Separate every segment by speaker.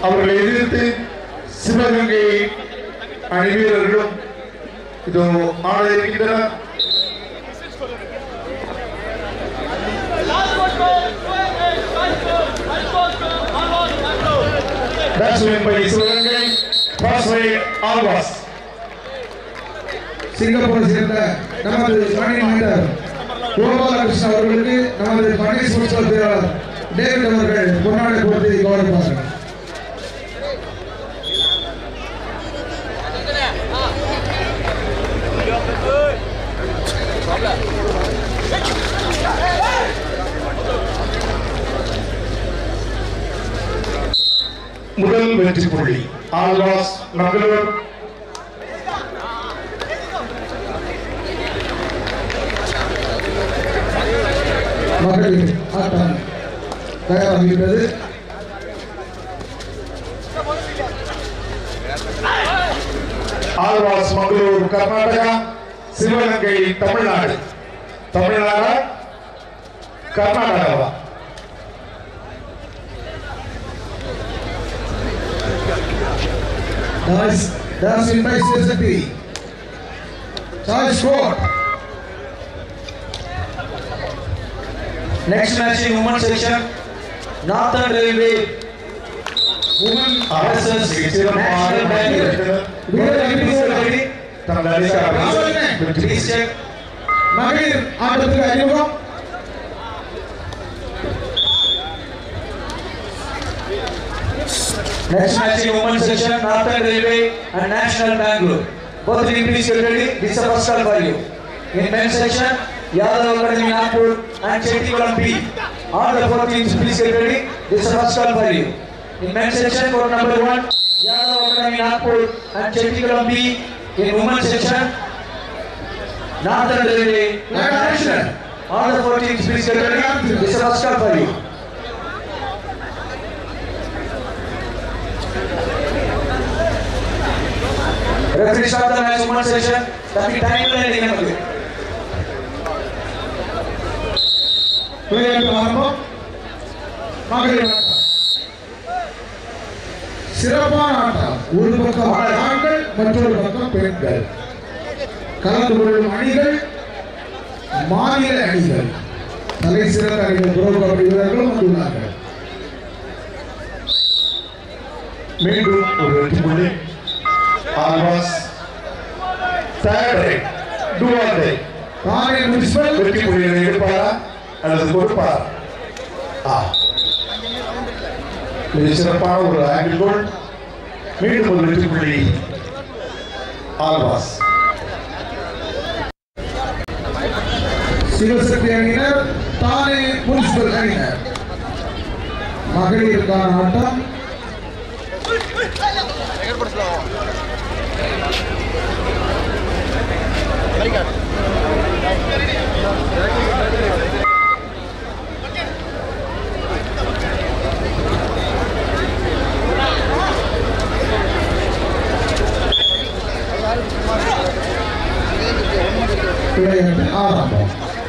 Speaker 1: அவர்களை எதிர்த்து சிவகங்கை அணி வீரர்களும் இதோ ஆட இருக்கின்றனர் batsman by Sivaganga pass by Alvas
Speaker 2: சிங்கப்பூரை சேர்ந்த நமது மணி மனிதர் கோபாலகிருஷ்ணன் அவர்களுக்கு நமது மணி ஸ்போர்ட்ஸ் கிளப் வீரர் டேவிட் அவர்கள் பொன்னாடை போட்டு கௌரவிப்பார்கள்
Speaker 1: முதல் வெற்றி புள்ளி ஆல்வாஸ் மங்களூர்
Speaker 2: மகளிர் ஆட்டம் தயாராகிவிட்டது
Speaker 1: ஆல்வாஸ் மங்களூர் கர்நாடகா சிவகங்கை தமிழ்நாடு தமிழ்நாடா கர்நாடகாவா
Speaker 2: Nice. That's in by City. Charge score.
Speaker 3: Next match in women's section, Northern Railway
Speaker 2: Women
Speaker 3: versus National Bank.
Speaker 1: தனது அதிகாரம்
Speaker 3: Please check.
Speaker 2: மகளிர் ஆட்டத்துக்கு அறிமுகம்
Speaker 3: Next match in women's section, Northern Railway and National Bangalore. Both team please get ready. This is the first call for you. In men's section, Yadav Academy Nagpur and Chettivaram B. All the four teams please get ready. This is the first call for you. In men's section, court number one, Yadav Academy Nagpur and Chettivaram B. In women's section, Northern Railway and National. All the four teams please get ready. This is the first call for you. Referee start the match women's section. Tapi time line ini நமக்கு.
Speaker 2: விளையாட்டு ஆரம்பம் மகளிர் ஆட்டம் சிறப்பான ஆட்டம் ஒரு பக்கம் ஆண்கள் மற்றொரு பக்கம் பெண்கள் கலந்து கொள்ளும் அணிகள் மாநில அணிகள் தலை சிறந்த அணிகள் புரோ கபடி வீரர்களும் வந்துள்ளார்கள்
Speaker 1: மீண்டும் ஒரு வெற்றி புள்ளி ஆல்வாஸ் தேர்ட் டூவார்டே
Speaker 2: தானே முனிசிபல்
Speaker 1: வெற்றி புள்ளிகளை எடுப்பாரா அல்லது கொடுப்பாரா ஆ மிக சிறப்பான ஒரு ஆங்கிள் கோல் மீண்டும் ஒரு வெற்றி புள்ளி ஆல்வாஸ்
Speaker 2: சிவசக்தி அணியினர் தானே முனிசிபல் அணியினர் மகளிருக்கான ஆட்டம் விளையாட்டு ஆரம்பம்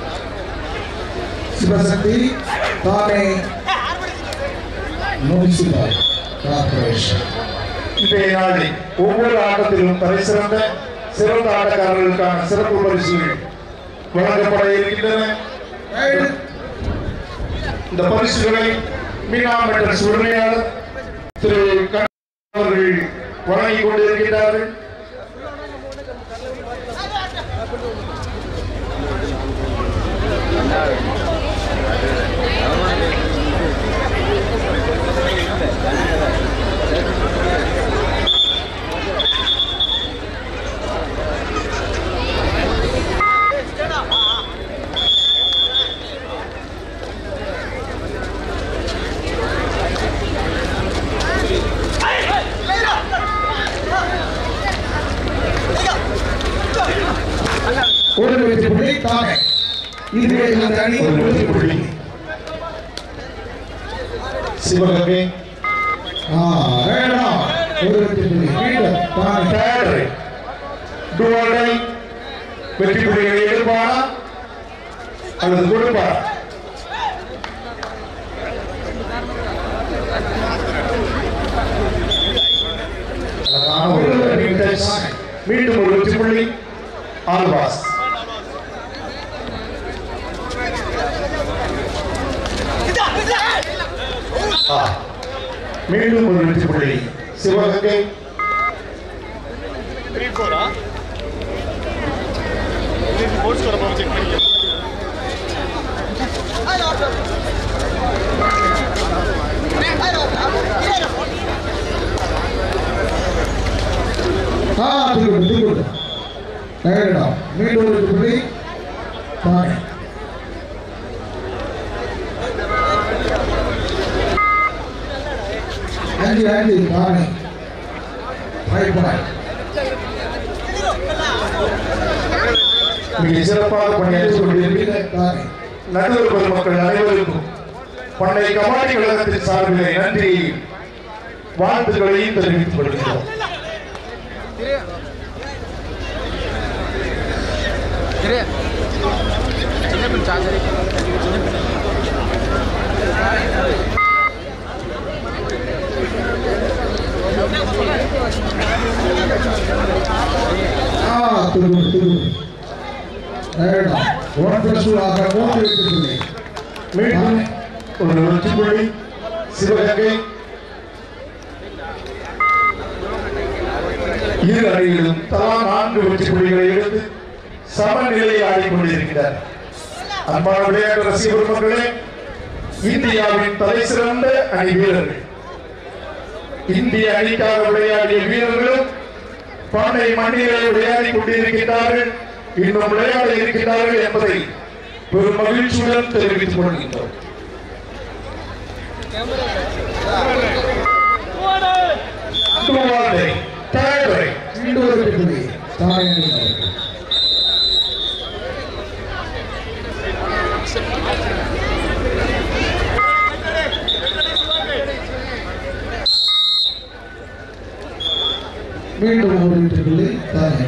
Speaker 2: சிவசக்தி தானே முனிசிபல் கார்பரேஷன்
Speaker 1: இன்றைய நாளில் ஒவ்வொரு ஆட்டத்திலும் தலை சிறந்த சிறந்த ஆட்டக்காரர்களுக்கான சிறப்பு பரிசுகள் வழங்கப்பட இருக்கின்றன இந்த பரிசுகளை மீனாம் மெட்டர்ஸ் உரிமையாளர் திரு கண்ணன் அவர்கள் வழங்கிக் கொண்டிருக்கின்றார்கள்
Speaker 2: ஒரு வெற்றி புள்ளி தானே இது இந்த அணி
Speaker 1: ஒரு வெற்றி புள்ளி சிவகங்கை
Speaker 2: ஆ, வேண்டாம். ஒரு வெற்றி புள்ளி மீண்டும் தானே
Speaker 1: தேர்ட் டூவார்டை வெற்றி புள்ளிகளை எடுப்பாரா அல்லது கொடுப்பாரா மீண்டும் ஒரு வெற்றி புள்ளி ஆல்வாஸ் ஆ. மீண்டும் ஒரு வெற்றி புள்ளி சிவகங்கை
Speaker 4: ತ್ರೀ ಫೋರಾ ಫೋರ್ ಸ್ಕೋರ್ ಅಪ್ಪ ಚೆಕ್ ಮಾಡಿ
Speaker 2: ஆ திருக்குடு திருக்குடு டயர்டா மீண்டும் ஒரு புள்ளி தானே அஞ்சு அஞ்சு தானே ஃபைவ் பாயிண்ட்
Speaker 1: மிக சிறப்பாக பணியாற்றி கொண்டிருக்கிற
Speaker 2: தானே
Speaker 1: நடுவர் பொதுமக்கள் அனைவருக்கும் பண்டைய கபாடி கழகத்தின் சார்பிலே நன்றி வாழ்த்துக்களையும் தெரிவித்துக் கொள்கிறோம்
Speaker 2: ஆ திருக்குடு திருக்குடு டயர்டா ஒன் பிளஸ் டூ ஆக மூன்று வெற்றி புள்ளி
Speaker 1: மீண்டும் ஒரு வெற்றி புள்ளி சிவகங்கை இரு அணிகளும் தலா நான்கு வெற்றி புள்ளிகளை எடுத்து சமநிலையை ஆடிக்கொண்டிருக்கிறார் அன்பான விளையாட்டு ரசிக பெருமக்களே இந்தியாவின் தலை சிறந்த அணி வீரர்கள் இந்திய அணிக்காக விளையாடிய வீரர்களும் பானை மண்ணிலே விளையாடி கொண்டிருக்கிறார்கள் இன்னும் விளையாட இருக்கிறார்கள் என்பதை பெரும் மகிழ்ச்சியுடன் தெரிவித்துக் கொள்கின்றோம் துவாதை, தேவை.
Speaker 2: மீண்டும் ஒரு வெற்றி புள்ளி தானே அணியினருக்கு. மீண்டும் ஒரு வெற்றி புள்ளி தானே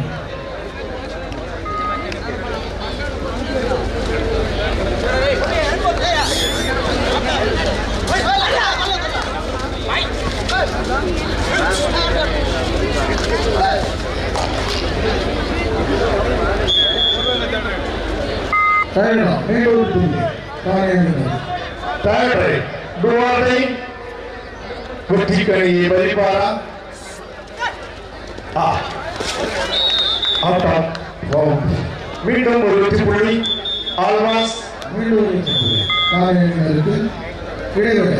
Speaker 2: டயர்டா மீண்டும் ஒரு புள்ளி தானே அணியினருக்கு.
Speaker 1: தேவை. துவாதை, வெற்றிக்கணியை பறிப்பாரா ஆ. ஆட்டம். வாவ். மீண்டும் ஒரு வெற்றி புள்ளி ஆல்வாஸ்
Speaker 2: மீண்டும் ஒரு வெற்றி புள்ளி தானே அணியினருக்கு. இடைவேளை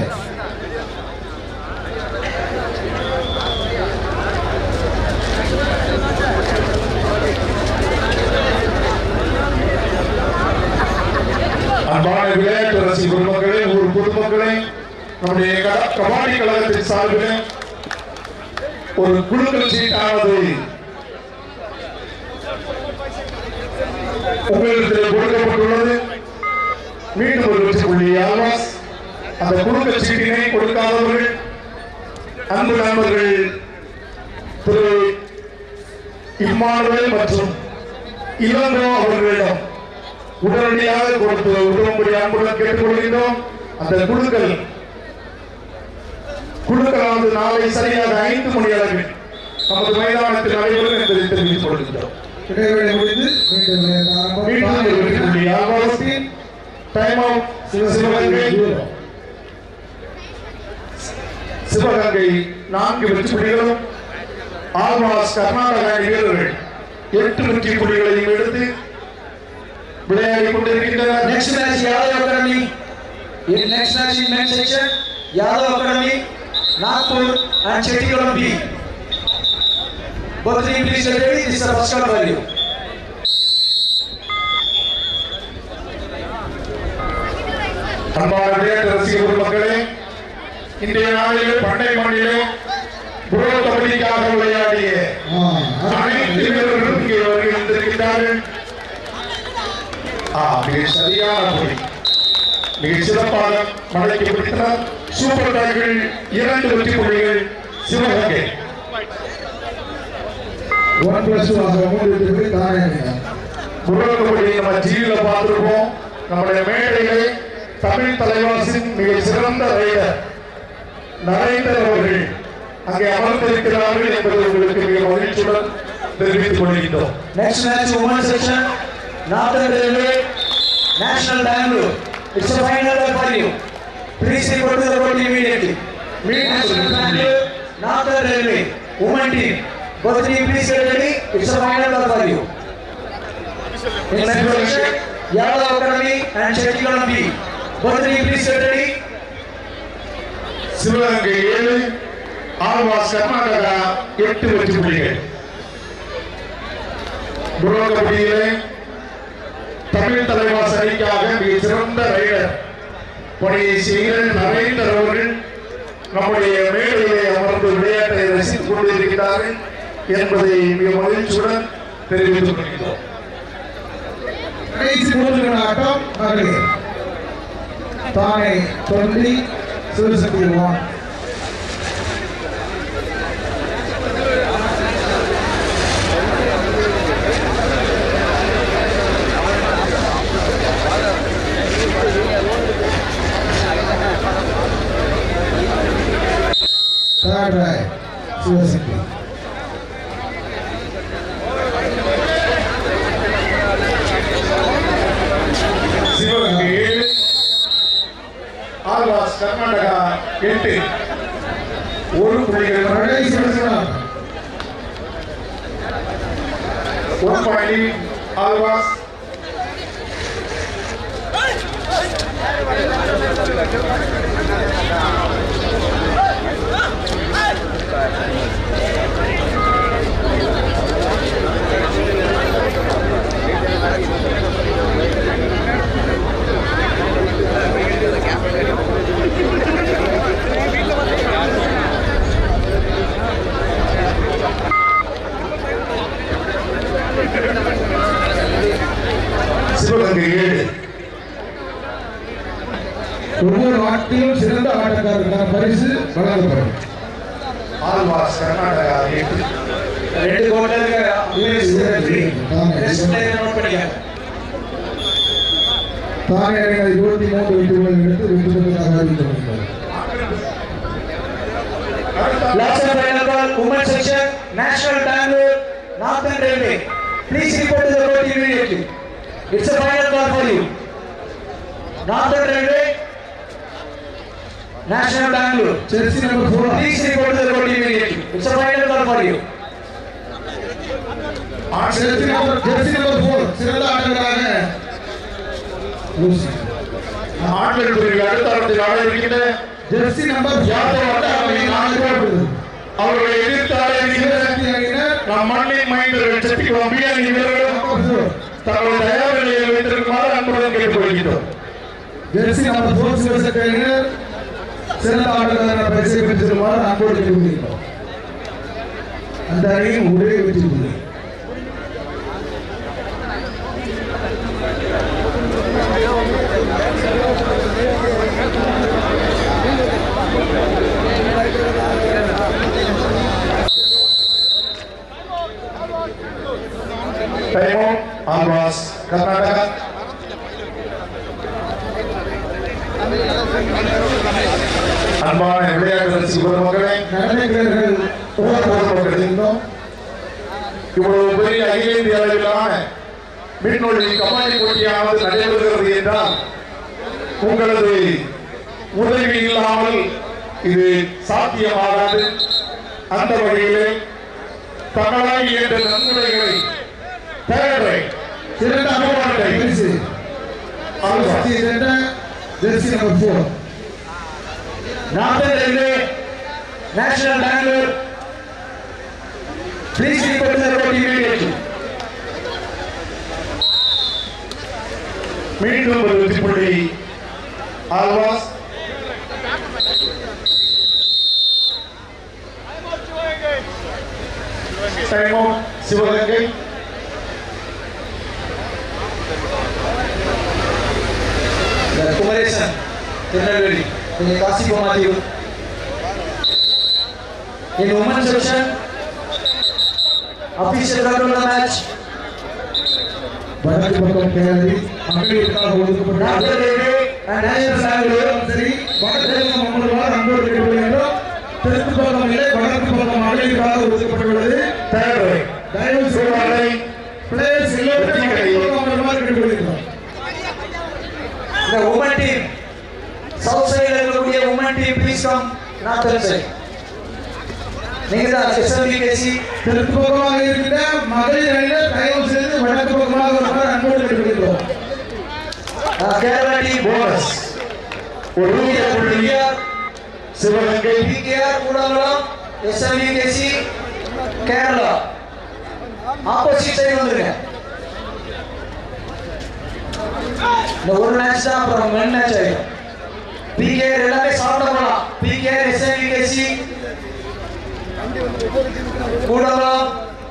Speaker 1: அன்பான விளையாட்டு ரசி குடும்பங்களே ஊர் பொதுமக்களே நம்முடைய கட- கபாடி கழகத்தின் சார்பில் ஒரு குழுக்கள் சீட்டானது உங்களிடத்தில் கொடுக்கப்பட்டுள்ளது மீண்டும் ஒரு வெற்றி புள்ளி ஆல்வாஸ் அந்த குழுக்கள் சீட்டினை கொடுக்காதவர்கள் அன்பு நண்பர்கள் திரு இம்மானுவேல் மற்றும் இளங்கோ அவர்களிடம் உடனடியாக கொடுத்து உதவும்படி அன்புடன் கேட்டுக்கொள்கின்றோம் அந்த குழுக்கள் குழுக்களானது நாளை சரியாக ஐந்து மணி அளவில் நமது மைதானத்தில் நடைபெறும் என்பதை தெரிவித்துக் கொள்கின்றோம்
Speaker 2: இடைவேளை முடிந்து மீண்டும் விளையாட்டு ஆரம்பம்.
Speaker 1: மீண்டும் ஒரு வெற்றி புள்ளி ஆல்வாஸ் டைம் அவுட் சிவகங்கை சிவகங்கை நான்கு வெற்றி புள்ளிகளும் ஆல்வாஸ் கர்நாடக அணி வீரர்கள் எட்டு வெற்றி புள்ளிகளையும் எடுத்து விளையாடி கொண்டிருக்கின்றனர்
Speaker 3: Next match Yadav Academy. In next match in men's section, Yadav Academy, Nagpur and Chettigaram B. Both team please get ready. This is the first call value.
Speaker 1: அன்பான விளையாட்டு ரசிக பெருமக்களே இன்றைய நாளிலே பண்ணை மண்ணிலே புரோ கபடிக்காக விளையாடிய
Speaker 2: ஆ,
Speaker 1: அனைத்து வீரர்களும் இங்கே வருகை வந்திருக்கிறார்கள் ஆ, மிக சரியான புள்ளி மிக சிறப்பாக மழைக்கு பிடித்தனர் சூப்பர் டாக்கள் இரண்டு வெற்றி புள்ளிகள் சிவகங்கை
Speaker 2: ஒன் பிளஸ் டூ ஆக மூன்று வெற்றி புள்ளி தானே அணியினர்.
Speaker 1: புரோ கபடி நம்ம டிவியில பார்த்திருப்போம் நம்முடைய மேடையிலே தமிழ் தலைவாசின் மிக சிறந்த ரைடர் நரேந்தர் அவர்கள் அங்கே அமர்ந்திருக்கிறார்கள் என்பது உங்களுக்கு மிக மகிழ்ச்சியுடன் தெரிவித்துக் கொள்கின்றோம்
Speaker 3: Next match, women's section, Northern Railway, National Bangalore. It's a final for you. Please report to the court immediately. National Bangalore, Northern Railway, women team. Both team please get ready. It's a final for you. In men's section, Yadav Academy and Chettigalam B. Both team please get ready.
Speaker 1: Sivaganga ஏழு ஆழ்வாஸ் கர்நாடகா எட்டு வெற்றி புள்ளிகள் pro கபடியிலே Tamil Thalaivas அணிக்காக மிக சிறந்த rider பணியை செய்கிற நரேந்தர் அவர்கள் நம்முடைய மேடையிலே அமர்ந்து விளையாட்டை ரசித்துக் கொண்டிருக்கிறார்கள் என்பதை மிக மகிழ்ச்சியுடன் தெரிவித்துக் கொள்கிறோம்
Speaker 2: கடைசி மூன்று ஆட்டம் மகளிர் தானே தொண்டி சிவசக்தி வான் Third right, சிவசக்தி
Speaker 1: சிவகங்கை ஏழு ஆழ்வாஸ் கர்நாடகா எட்டு ஒரு புள்ளிகள்
Speaker 2: கடைசி மூன்று ஆட்டம்
Speaker 1: ஒரு பாயிண்ட் ஆழ்வாஸ் சிவகங்கை ஏழு
Speaker 2: ஒவ்வொரு ஆட்டிலும் சிறந்த ஆட்டக்காரருக்கான பரிசு வழங்கப்படும்
Speaker 1: ஆழ்வாஸ் கர்நாடகா எட்டு
Speaker 3: ரெண்டு கோட்டருக்கு நோட் பண்ணிக்க
Speaker 2: தானே அணிகள் இருபத்தி மூன்று வெற்றிகளை எடுத்து வெற்றி பெற்றதாக அறிவித்துள்ளார்
Speaker 3: Last and final call, women's section, National Bangalore, Northern Railway. Please report to the court immediately. It's a final call for you. Northern Railway, National Bangalore.
Speaker 2: Jersey number four
Speaker 3: Please report to the court immediately. It's a final call for you.
Speaker 2: Jersey number jersey number four சிறந்த ஆட்டக்காரராக Lucy.
Speaker 1: ஆண்கள் பிரிவு அடுத்த ஆட்டத்தில் ஆட இருக்கின்ற
Speaker 2: Jersey number
Speaker 1: Yadav academy நான்கு அவர்களை எதிர்த்து ஆட இருக்கின்ற
Speaker 2: சிவசக்தி அணியினர்
Speaker 1: நம் மண்ணின் மைந்தர்கள் செட்டிக்குளம் பிரியாணி வீரர்களும்
Speaker 2: நம்பர் ஃபோர்.
Speaker 1: தங்கள் தயார் நிலையில் வைத்திருக்குமாறு அன்புடன் கேட்டுக்கொள்கிறோம்
Speaker 2: ஜெர்சி நம்பர் ஃபோர் சிவசக்தி அணியினர் சிறந்த ஆட்டக்காரர் பரிசை பெற்றிருமாறு அன்போடு கேட்டுக்கொள்கிறோம் அந்த அணியின் ஒரே வெற்றி புள்ளி
Speaker 1: டைமோ ஆல்வாஸ் கர்நாடகா அன்பான விளையாட்டு ரசிக பெருமக்களே
Speaker 2: நடன வீரர்கள்
Speaker 1: இருந்தோம் இவ்வளவு பெரிய அகில இந்திய அளவிலான மின்னொழி கபாடி போட்டியானது நடைபெறுகிறது என்றால் உங்களது உதவி இல்லாமல் இது சாத்தியமாகாது அந்த வகையிலே தங்களால் இயன்ற நன்கொடைகளை தேவை
Speaker 2: சிறந்த அனுபவத்தை பரிசு சிவசக்தி சென்ற jersey number four
Speaker 3: Northern Railway, National Bangalore. Please report to the court immediately.
Speaker 1: மீண்டும் ஒரு வெற்றி புள்ளி ஆல்வாஸ் டைமோ சிவகங்கை
Speaker 3: குமரேசன் திருநெல்வேலி கொஞ்சம் காசி போமாதியூ In women's section, official control the match.
Speaker 2: வடக்கு பக்கம் கேரளி மகளிருக்காக ஒதுக்கப்பட்ட
Speaker 3: Northern Railway and National Bangalore.
Speaker 2: சரி வடக்கு பக்கம் அமர்வார் அன்போடு கேட்டுக்கொள்கிறோம் தெற்கு பக்கம் இல்லை வடக்கு பக்கம் மகளிருக்காக ஒதுக்கப்பட்டுள்ளது
Speaker 1: தேர்ட் ரைட்
Speaker 2: தயவு செய்து
Speaker 1: சிறுவாலை
Speaker 2: பிளேயர்ஸ் எல்லோரும் வடக்கு பக்கம் வருமாறு கேட்டுக்கொள்கிறோம்
Speaker 3: இந்த உமன் டீம் சவுத் சைடுல இருக்கக்கூடிய women team please come northern side நீங்க தான் எஸ்எல்பிகேசி
Speaker 2: தெற்கு பக்கமாக இருக்கின்ற மகளிர் அணியினர் தயவு செய்து வடக்கு பக்கமாக வருமாறு அன்போடு கேட்டுக்கொள்கிறோம்
Speaker 3: கேரளா டீம்
Speaker 1: போனஸ் ஒரு புள்ளி
Speaker 3: PKR
Speaker 1: Sivaganga
Speaker 3: PKR Koodankulam SLPKC Kerala opposite side வந்துருங்க இந்த ஒரு மேட்ச் தான் அப்புறம் மென் மேட்ச் ஆயிடும் பிகேஆர் எல்லாமே சாப்பிட போலாம் PKR SLPKC Koodankulam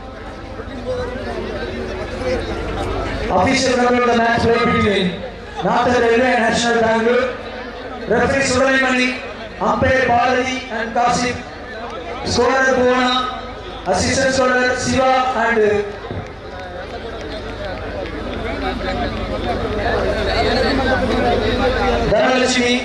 Speaker 3: Official control of the match played between Northern Railway and National Bangalore. Referee Sulaimani, umpire Balaji and Kasim, scorer Bhuwana, assistant scorer Siva and Dhanalakshmi.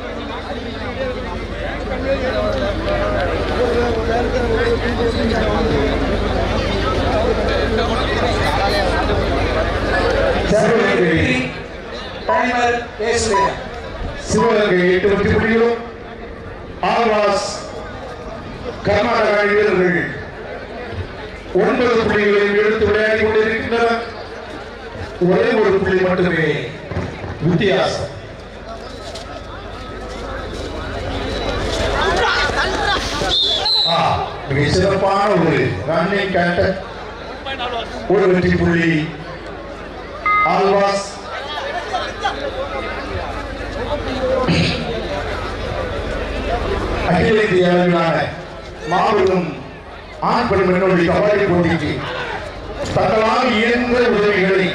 Speaker 1: Sivaganga
Speaker 3: Timer is there.
Speaker 1: Sivaganga எட்டு வெற்றி புள்ளிகளும் always Karnataka அணி வீரர்கள் ஒன்பது புள்ளிகளையும் எடுத்து விளையாடி கொண்டிருக்கின்றனர் ஒரே ஒரு புள்ளி மட்டுமே வித்தியாசம் ஆ, மிக சிறப்பான ஒரு ரன்னிங் கேப்டன் ஒரு வெற்றி புள்ளி ஆல்வாஸ் அகில இந்திய அளவிலான மாபெரும் ஆண் பெண் பெண்ணொழி கபடி போட்டிக்கு தங்களால் இயன்ற உதவிகளை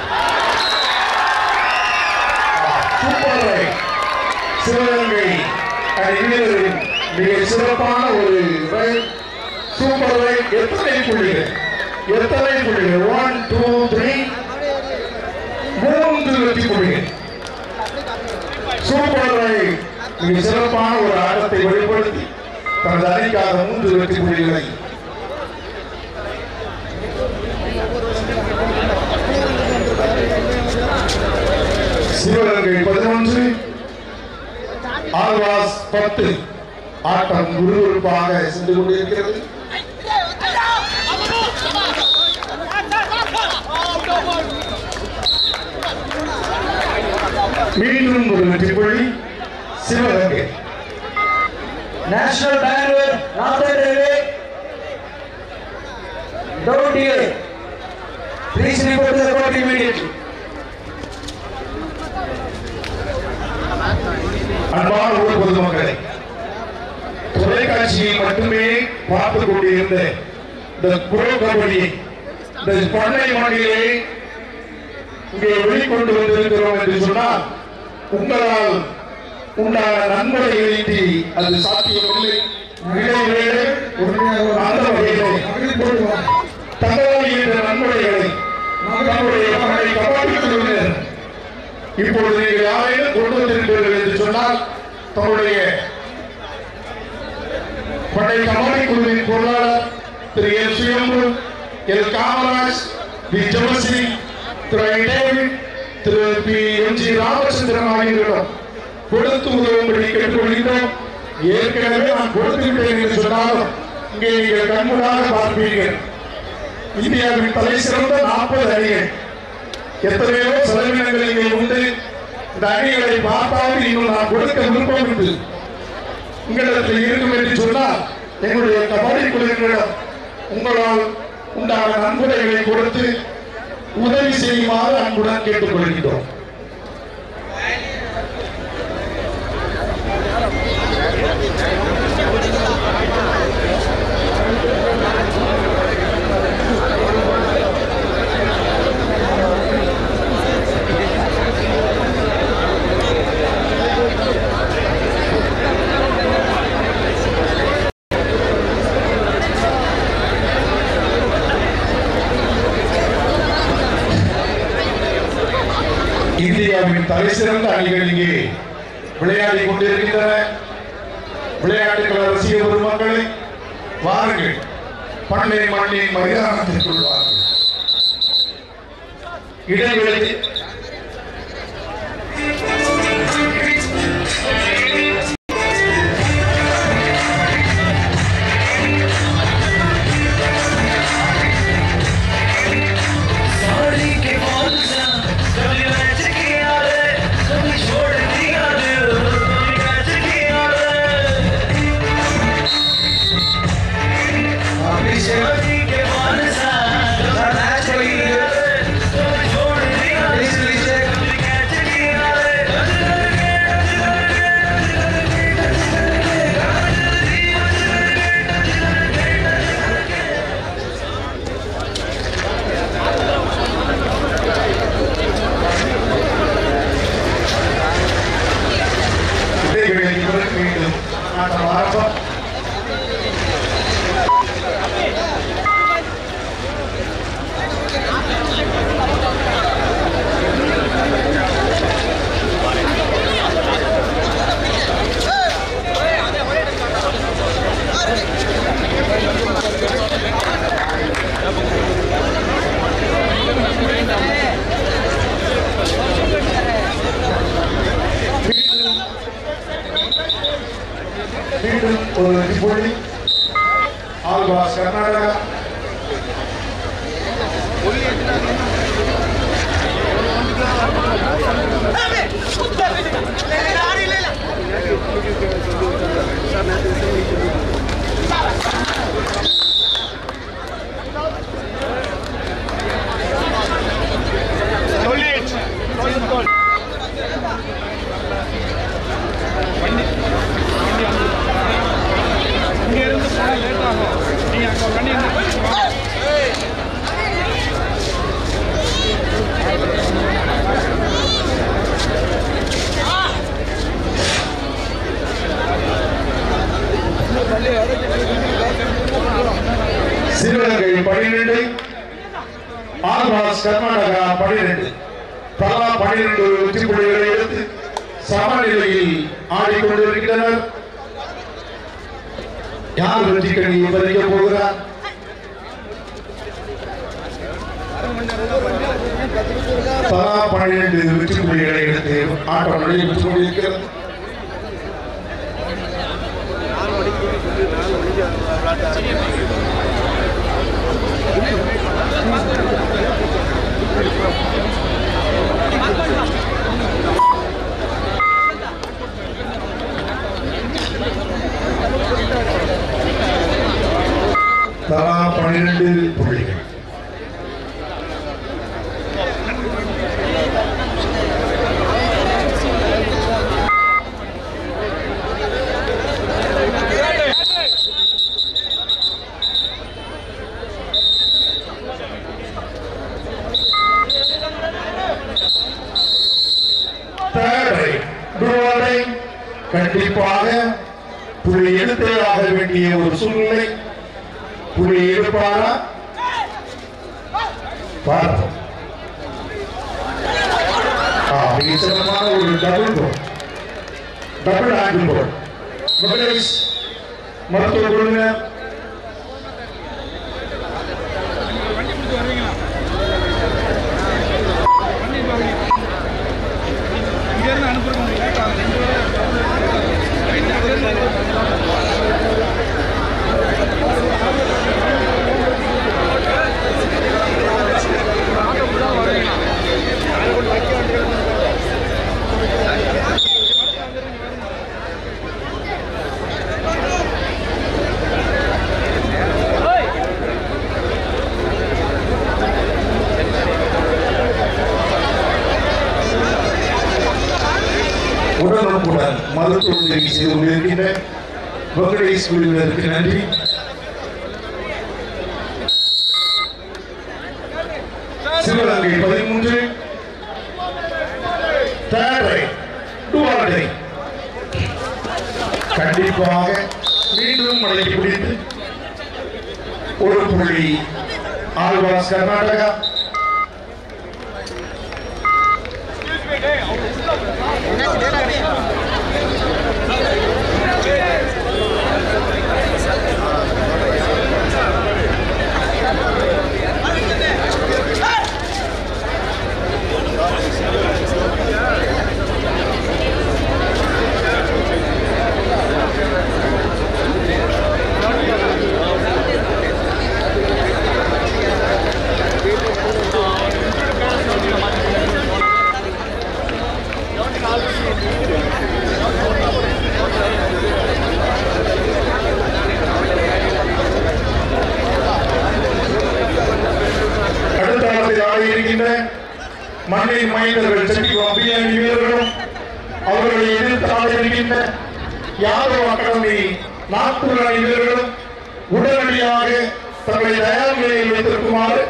Speaker 1: சூப்பர் ரைட் சிவகங்கை அணி வீரரின் மிக சிறப்பான ஒரு ரைட் சூப்பர் ரைட் எத்தனை புள்ளிகள் எத்தனை புள்ளிகள் ஒன் டூ த்ரீ மூன்று வெற்றி புள்ளிகள் சூப்பர் ரைட் மிக சிறப்பான ஒரு ஆட்டத்தை வெளிப்படுத்தி தனது அணிக்காக மூன்று வெற்றி புள்ளிகளை சிவகங்கை பதினொன்று ஆழ்வாஸ் பத்து ஆட்டம் விறுவிறுப்பாக சென்று கொண்டிருக்கிறது மீண்டும் ஒரு வெற்றி புள்ளி Sivaganga
Speaker 3: National Bangalore, Northern Railway. Don't delay. Please report to the court immediately.
Speaker 1: அன்பான ஊர் பொதுமக்களே தொலைக்காட்சியை மட்டுமே பார்த்துக் கொண்டிருந்த இந்த குரோ கபடியை இந்த பண்ணை மாநிலே இங்கே வெளிக்கொண்டு வந்திருக்கிறோம் என்று சொன்னால் உங்களால் உண்டான நன்முறைகளின்றி அது சாத்தியமில்லை இடைவேளை அந்த வகையிலே
Speaker 2: மகளிர் போடுவார்
Speaker 1: தகவல் என்ற நன்முறைகளை நம்முடைய மகளை கபாடிக் குழுவினர் இப்பொழுது நீங்கள் யாரையும் கொண்டு வந்திருக்கிறீர்கள் என்று சொன்னால் தன்னுடைய படை கபாடி குழுவின் பொருளாளர் Thiru L Suyambu L Kamaraj P Jebasri Thiru I. David Thiru P M G Ramachandran ஆகியோரிடம் கொடுத்து உதவும்படி கேட்டுக்கொள்கிறோம் ஏற்கனவே நான் கொடுத்து விட்டேன் என்று சொன்னாலும் இங்கே நீங்கள் கண்முடாக பார்ப்பீர்கள் இந்தியாவின் தலை சிறந்த நாற்பது அணிகள் எத்தனையோ செலவினங்கள் இங்கே உண்டு இந்த அணிகளை பார்த்தாலும் இன்னும் நான் கொடுக்க விருப்பம் உண்டு உங்களிடத்தில் இருக்கும் என்று சொன்னால் எங்களுடைய கபடி குழுவினரிடம் உங்களால் உண்டான நன்கொடைகளை கொடுத்து உதவி செய்யுமாறு அன்புடன் கேட்டுக்கொள்கிறோம் இந்தியாவின் தலை சிறந்த அணிகள் இங்கே விளையாடி கொண்டிருக்கின்றன விளையாட்டுகள் ரசிக பெருமக்களை வாருங்கள் பண்ணை மண்ணின் மைதானத்திற்குள் வாருங்கள் இடைவெளி
Speaker 3: साड़ी के फॉल सा कभी मैच किया रे कभी छोड़ दिया दिल कभी मैच किया रे अभी साड़ी के फॉल सा कभी मैच किया रे कभी छोड़ दिया दिल कभी मैच किया रे
Speaker 1: இடைவெளி பிறகு மீண்டும் ஆட்டம் ஆரம்பம் மீண்டும் ஒரு வெற்றி புள்ளி ஆல்வாஸ் கர்நாடகா
Speaker 4: இங்க இருந்து போனா லேட் ஆகும் நீங்க அங்க ஒரு வண்டி இருந்து
Speaker 1: சிவகங்கை பனிரெண்டு ஆல்வாஸ் கர்நாடகா பனிரெண்டு தலா பனிரெண்டு வெற்றி புள்ளிகளை எடுத்து சமநிலையில் ஆடிக்கொண்டிருக்கின்றனர் யார் வெற்றி கணியை பறிக்க போகிறார் தலா பனிரெண்டு வெற்றி புள்ளிகளை எடுத்து ஆட்டம் நடைபெற்றுக் கொண்டிருக்கிறது தலா பனிரெண்டு புள்ளிகள் தேவை துருவதை கண்டிப்பாக புள்ளி எடுத்தே ஆக வேண்டிய ஒரு சூழ்நிலை புள்ளி எடுப்பாரா பார்ப்போம் ஆ, மிக சிறப்பான ஒரு double goal double angle goal Mahesh மருத்துவ குழுவினர்
Speaker 4: வண்டி பிடிச்சி வருவீங்களா வண்டி பாருங்க இங்க இருந்து அனுப்புறது உங்களுக்கு லேட் ஆகும் ரெண்டு பேரும் அங்க இருந்து
Speaker 1: உடனுக்குடன் மருத்துவ உதவி செய்து கொண்டிருக்கின்ற வெங்கடேஷ் குழுவினருக்கு நன்றி சிவகங்கை பதிமூன்று தேர்டை டுவார்டை கண்டிப்பாக மீண்டும் மழை பிடித்து ஒரு புள்ளி ஆழ்வாஸ் கர்நாடகா மைந்தர்கள் செட்டி அபியானி வீரர்களும் அவர்களை எதிர்த்து ஆடியிருக்கின்ற யாதவ் அகாடமி நாக்பூர் அணி வீரர்களும் உடனடியாக தங்களை தயார் நிலையில் வைத்திருக்குமாறு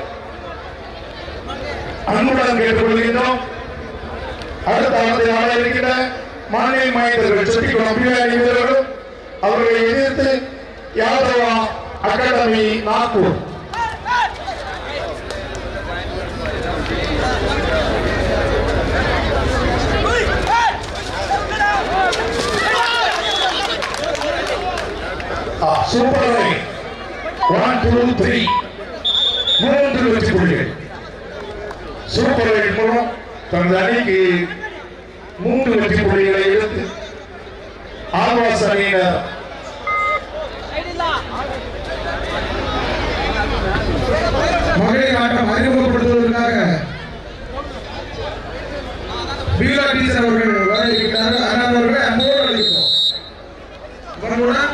Speaker 1: அன்புடன் கேட்டுக்கொள்கின்றோம் அடுத்த ஆண்டு ஆட இருக்கின்ற மாநில மைந்தர்கள் செட்டிக்குளம் அபியானி வீரர்களும் அவர்களை எதிர்த்து Yadava academy Nagpur super line one two three மூன்று வெற்றி புள்ளிகள் சூப்பர் லைன் மூலம் தனது அணிக்கு மூன்று வெற்றி புள்ளிகளை எடுத்து ஆழ்வாஸ் அணியினர்
Speaker 2: மகளிர் ஆட்டம் அறிமுகப்படுத்துவதற்காக பீலா டீச்சர் அவர்கள் வர இருக்கிறார்கள் ஆனால் அவர்களை அன்போடு அழைக்கிறோம் அவர்களுடன்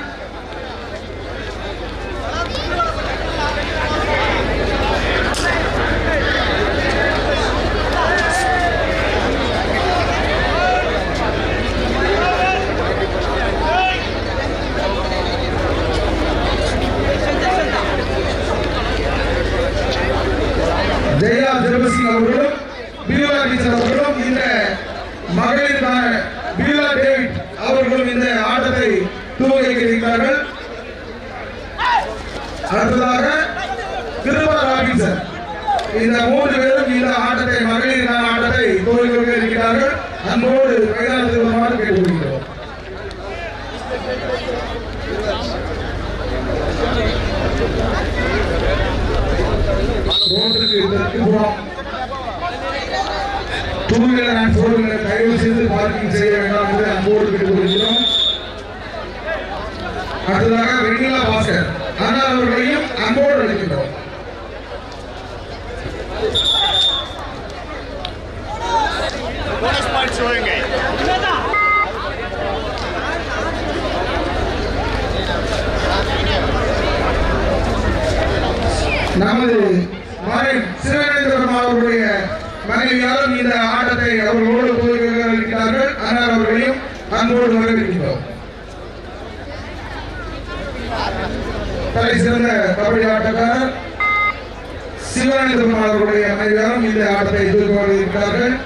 Speaker 2: ஜெயா ஜெர்மசிங் அவர்களும் பீலா டீச்சர் அவர்களும் இந்த மகளிருக்கான பீலா டேவிட் அவர்களும் இந்த ஆட்டத்தை துவக்கி இருக்கிறார்கள் அடுத்ததாக திருமல ராபின்சன் இந்த மூன்று பேரும் இந்த ஆட்டத்தை மகளிருக்கான ஆட்டத்தை துவக்கி இருக்கிறார்கள் அன்போடு மைதானத்தில் வருமாறு கேட்டுக்கொள்கிறோம் ரோட்டுக்கு இதற்கு புறம் two wheeler and four wheeler தயவு செய்து பார்க்கிங் செய்ய வேண்டாம் என்று அன்போடு கேட்டுக்கொள்கிறோம் அடுத்ததாக வெண்ணிலா பாஸ்கர் அண்ணா அவர்களையும் அன்போடு அழைக்கின்றோம்
Speaker 5: बोनस पॉइंट्स होंगे
Speaker 2: நமது மறை சிவகணேந்திரன் அவர்களுடைய மனைவியாரும் இந்த ஆட்டத்தை அவர்களோடு போயிருக்கிறார்கள் ஆனால் அவர்களையும் அன்போடு வரவேற்கின்றோம் தலை சிறந்த கபடி ஆட்டக்காரர் சிவகணேந்திரன் அவர்களுடைய மனைவியாரும் இந்த ஆட்டத்தை எதிர்கொள்ள இருக்கிறார்கள்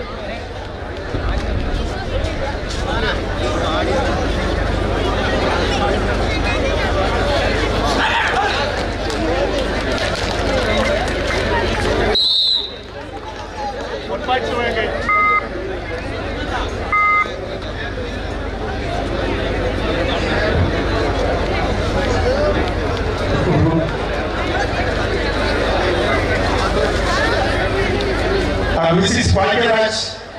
Speaker 5: वन पॉइंट्स होंगे
Speaker 1: Uh, Mrs. Bhagyaraj.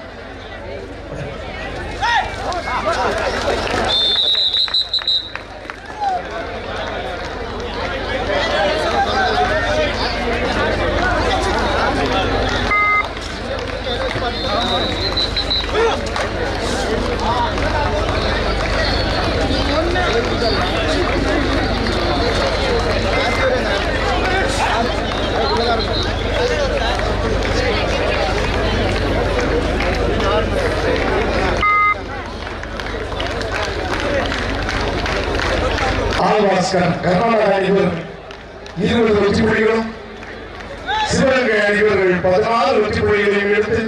Speaker 1: ஆழ்வாஸ்கர் கர்நாடக அணிவர் இருபது வெற்றி புள்ளிகளும் சிவகங்கை அணிவர்கள் பதினாறு வெற்றி புள்ளிகளையும் எடுத்து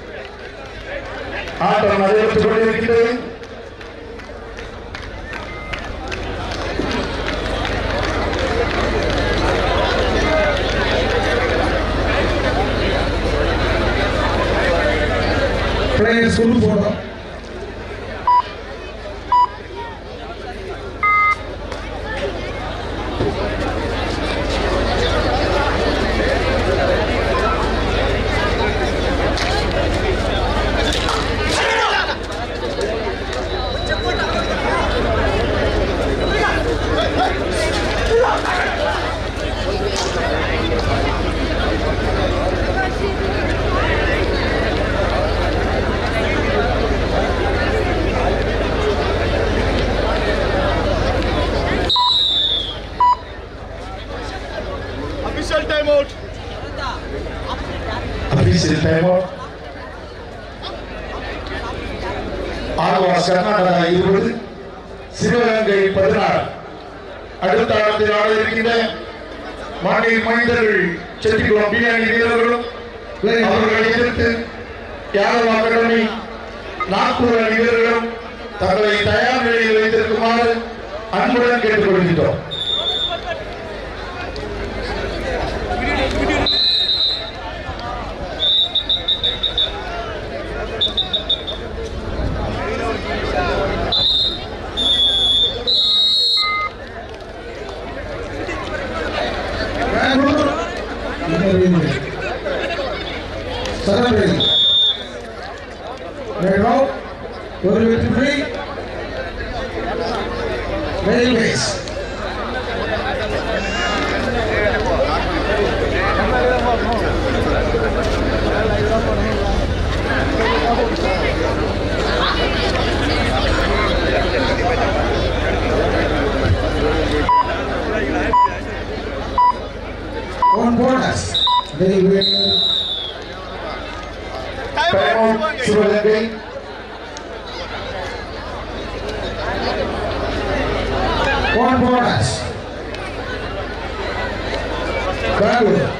Speaker 1: ஆட்டம் நடைபெற்றுக் கொண்டிருக்கின்றது
Speaker 2: பிளேயர்ஸ் குழு போட்டோம்
Speaker 1: ஆல்வாஸ் கர்நாடகா இருபது சிவகங்கை பதினாறு அடுத்த ஆட்டத்தில் ஆட இருக்கின்ற மாநில மனிதர்கள் செட்டிக்குளம் பிரியாணி வீரர்களும் அவர்களை எதிர்த்து யாதவ் அகாடமி நாக்பூர் அணி வீரர்களும் தங்களை தயார் நிலையில் வைத்திருக்குமாறு அன்புடன் கேட்டுக்கொள்கின்றோம்
Speaker 2: பெங்களூர் இன்னொரு சரண்வேல் ரெட் ஒரு வெற்றி புள்ளி railways on bonus. They will
Speaker 5: Time
Speaker 1: Time
Speaker 5: out.
Speaker 1: out Sivaganga
Speaker 2: on bonus. Bangalore.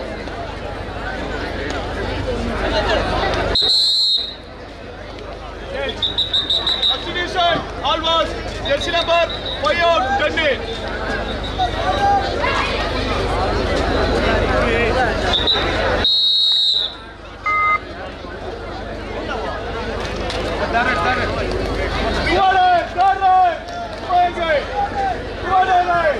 Speaker 5: Substitution. Almost. Jersey number. Five out. Dundee. Rewarded. Third line. Sivagangai. Rewarded line.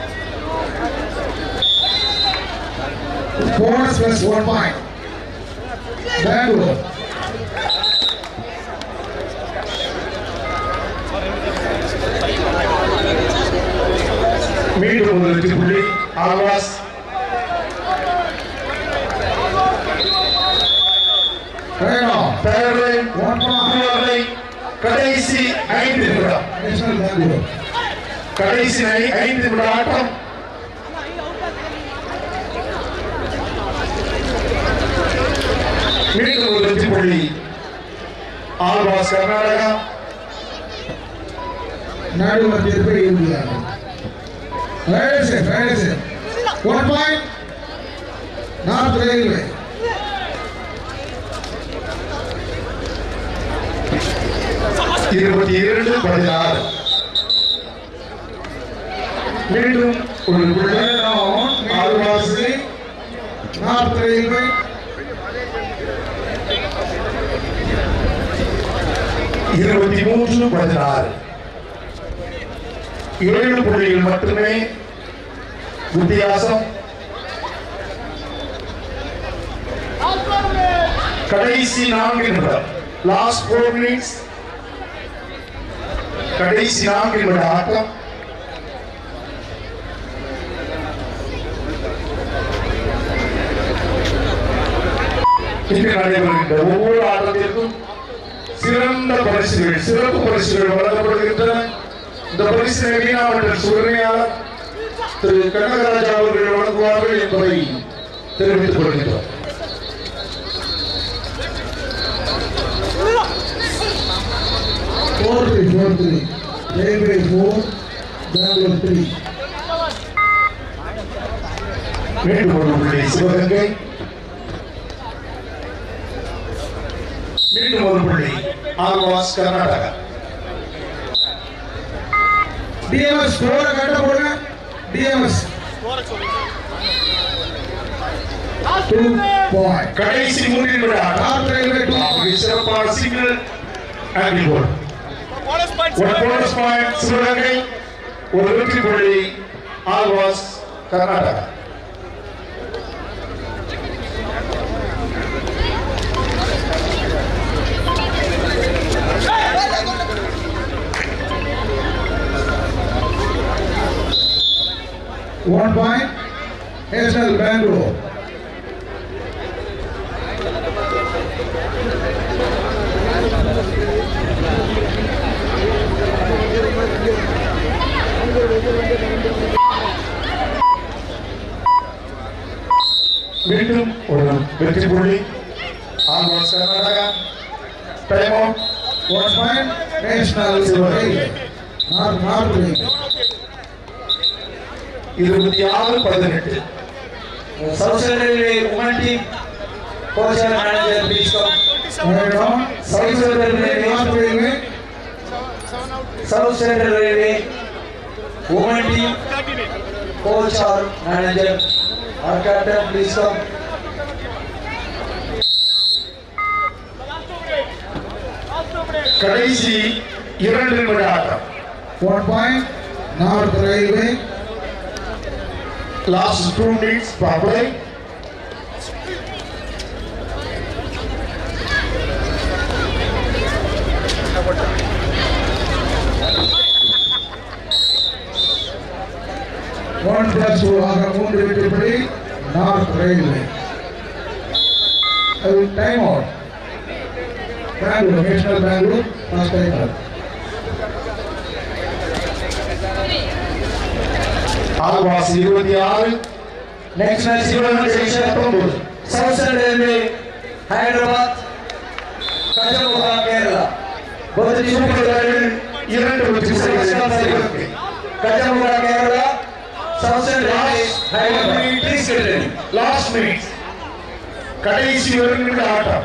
Speaker 2: Bonus plus one point. Bangalore.
Speaker 1: மீண்டும் ஒரு வெற்றி புள்ளி Alvas
Speaker 2: Right on.
Speaker 1: தேர்வு
Speaker 2: One point.
Speaker 1: இதுவரை கடைசி ஐந்து நிமிடம்
Speaker 2: Additional Bangalore.
Speaker 1: கடைசி ஐ- ஐந்து நிமிட ஆட்டம் மீண்டும் ஒரு வெற்றி புள்ளி ஆல்வாஸ் கர்நாடகா
Speaker 2: நடுவர் தீர்ப்பை இறுதியாக Right side, right side. One point. North Railway.
Speaker 1: இருபத்தி இரண்டு பதினாறு மீண்டும் ஒரு புள்ளி
Speaker 2: Right on.
Speaker 1: Alvas
Speaker 2: North Railway.
Speaker 1: இருபத்தி மூன்று பதினாறு ஏழு புள்ளிகள் மட்டுமே வித்தியாசம் கடைசி நான்கு நிமிடம் லாஸ்ட் ஃபோர் மினிட்ஸ் கடைசி நான்கு நிமிட ஆட்டம் இன்று நடைபெறுகின்ற ஒவ்வொரு ஆட்டத்திற்கும் சிறந்த பரிசுகள் சிறப்பு பரிசுகள் வழங்கப்படுகின்றன இந்த பரிசினை வீணாமன்ற உரிமையாளர் திரு கனகராஜா அவர்கள் வழங்குவார்கள் என்பதை தெரிவித்துக் கொள்கின்றோம்
Speaker 2: Four three, four three. Railway four. Bangalore three.
Speaker 1: மீண்டும் ஒரு புள்ளி சிவகங்கை மீண்டும் ஒரு புள்ளி ஆல்வாஸ் கர்நாடகா
Speaker 2: DMS போற கட்ட போடுங்க DMS two point.
Speaker 1: கடைசி மூன்று நிமிட ஆட்டம்
Speaker 2: North Railway two
Speaker 1: மிக
Speaker 2: point.
Speaker 1: சிறப்பான signal angle goal
Speaker 5: Bonus points.
Speaker 1: ஒரு போனஸ் பாயிண்ட் சிவகங்கை ஒரு வெற்றி புள்ளி Alvas Karnataka
Speaker 2: One point. SL Bangalore.
Speaker 1: மீண்டும் ஒரு வெற்றி புள்ளி Alvas Karnataka time out
Speaker 2: One point. National railway north north railway
Speaker 1: இருபத்தி ஆறு பதினெட்டு
Speaker 3: South Central Railway women team, coach and manager, please come.
Speaker 2: Madam
Speaker 3: South Central Railway,
Speaker 2: north railway
Speaker 3: South Central Railway, women team,
Speaker 5: 39.
Speaker 3: coach or manager, or captain, please come.
Speaker 5: Last over. Last over.
Speaker 1: கடைசி இரண்டு நிமிட ஆட்டம்
Speaker 2: one point north railway
Speaker 1: last two minutes பாப்ளை
Speaker 2: one plus two ஆக மூன்று வெற்றிப்படி north railway அது time out Bangalore national Bangalore first time out
Speaker 1: Alvas இருபத்தி ஆறு
Speaker 3: Next match, women section, South Central Railway, Hyderabad, Kajamuga, Kerala. Both teams together,
Speaker 1: இரண்டு வெற்றி புள்ளிகள்
Speaker 3: Kajamuga, Kerala, South Central Railway, Hyderabad. Please get ready.
Speaker 1: Last minutes கடைசி ஒரு நிமிட ஆட்டம்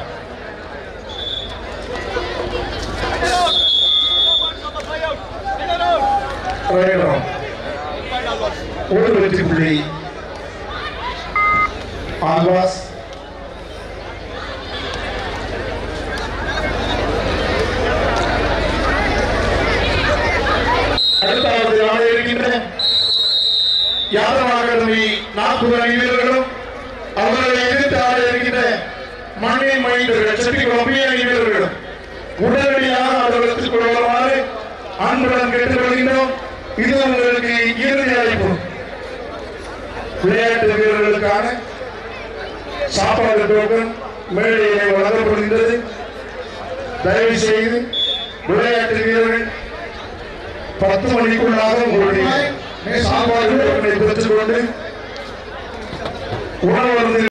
Speaker 5: Five out. Five out.
Speaker 1: Right round
Speaker 5: Five out.
Speaker 1: ஒரு வெற்றி புள்ளி ஆல்வாஸ் அடுத்தாவது ஆட இருக்கின்ற யாதவ அகாடமி நாற்பது அணி வீரர்களும் அவர்களை எதிர்த்து ஆட இருக்கின்ற மண்ணின் மைந்தர்கள் செட்டிக்குளம் பி அணி வீரர்களும் உடனடியாக அவர்களுக்கு வருமாறு அன்புடன் கேட்டுக்கொள்கின்றோம் இது உங்களுக்கு இறுதி அழைப்பு விளையாட்டு வீரர்களுக்கான சாப்பாடு டோக்கன் மேடையிலே வழங்கப்படுகின்றது தயவு செய்து விளையாட்டு வீரர்கள் பத்து மணிக்குள்ளாக உங்களுடைய சாப்பாடு டோக்கனை பெற்றுக்கொண்டு உணவு